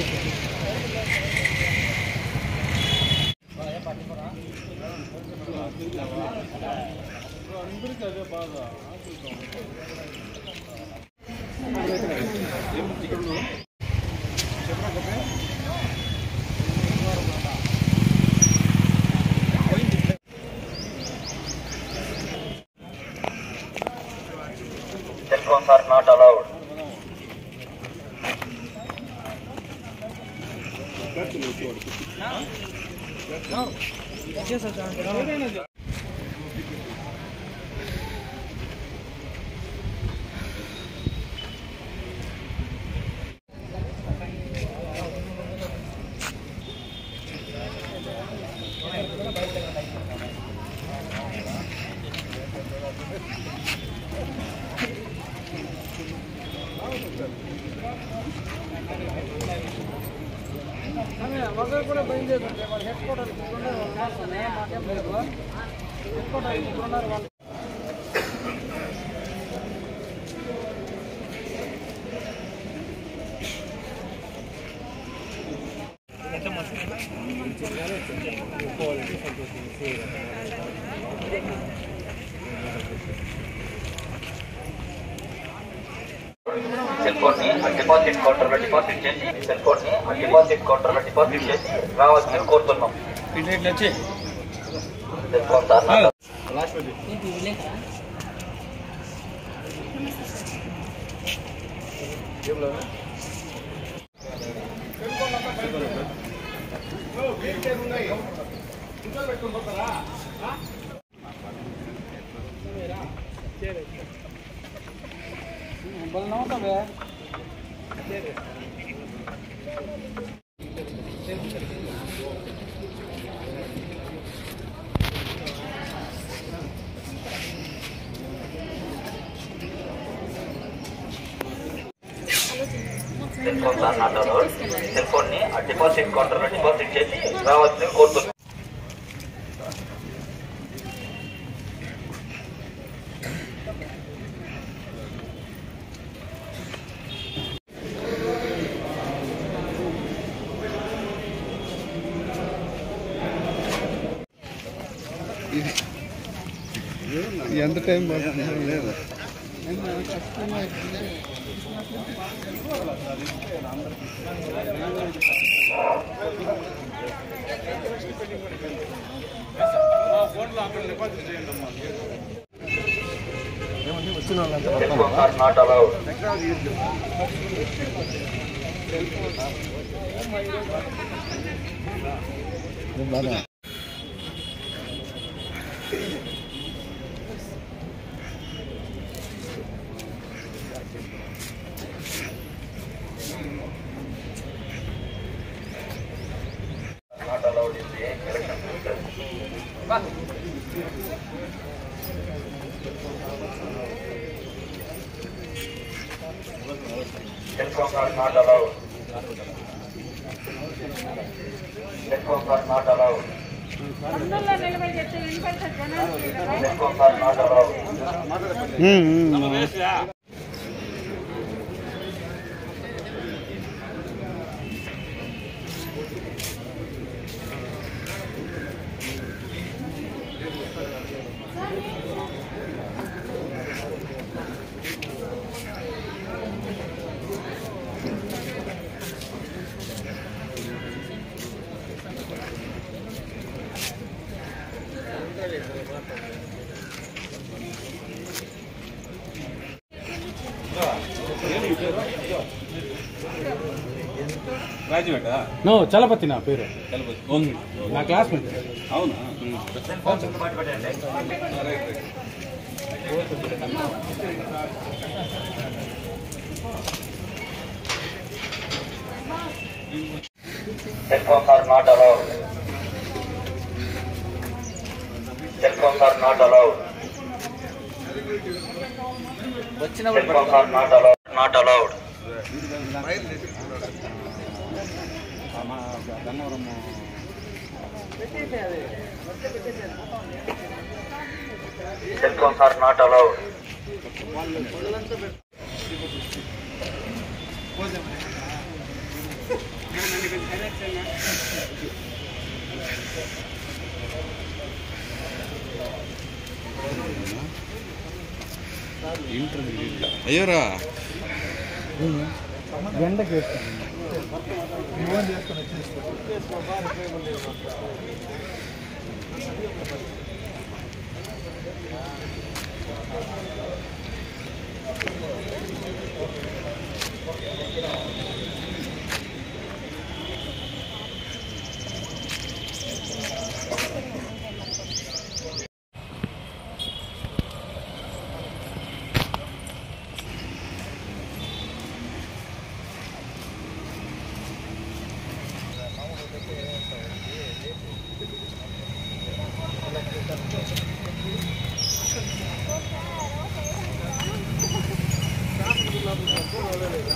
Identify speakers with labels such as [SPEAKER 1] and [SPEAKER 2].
[SPEAKER 1] Cell phones are not allowed. Cell phone ని ఆ deposit counter లో డిపాజిట్ చేసి సెల్ ఫోన్ ని ఆ డిపాజిట్ కౌంటర్ లో డిపాజిట్ చేసి రావాల్సింది కోరుతున్నాం cell phone sir not cell phone sir not allowed cell phone ని ఆ డిపాజిట్ కౌంటర్ లో డిపాజిట్ చేసి రావాల్సింది కోరుతున్నాం
[SPEAKER 2] ఎంత టైం పడుతుంది లేదు
[SPEAKER 1] cell phone sir not allowed not allowed in the election process. Cell phones are not allowed. Cell phones are not allowed.
[SPEAKER 3] అందులో నిలబడి చెప్తే వినపడుతుంది జనానికి కదా.
[SPEAKER 1] Cell phones are not allowed.
[SPEAKER 4] గ్రాడ్యుయేటా
[SPEAKER 5] నో చలపతి నా పేరు
[SPEAKER 4] చలపతి ఓన్లీ
[SPEAKER 5] నా క్లాస్మేట్
[SPEAKER 4] అవునా
[SPEAKER 1] Cell phones కింద పెట్టండి.
[SPEAKER 4] Right right
[SPEAKER 1] Cell phones are not allowed. Cell phones are not allowed. Cell phones are not allowed. Not allowed.
[SPEAKER 4] మా Gannavaram
[SPEAKER 1] Cell phones are not allowed.
[SPEAKER 2] అయ్యోరా
[SPEAKER 5] ఎండకి వేస్తాను
[SPEAKER 2] ఆ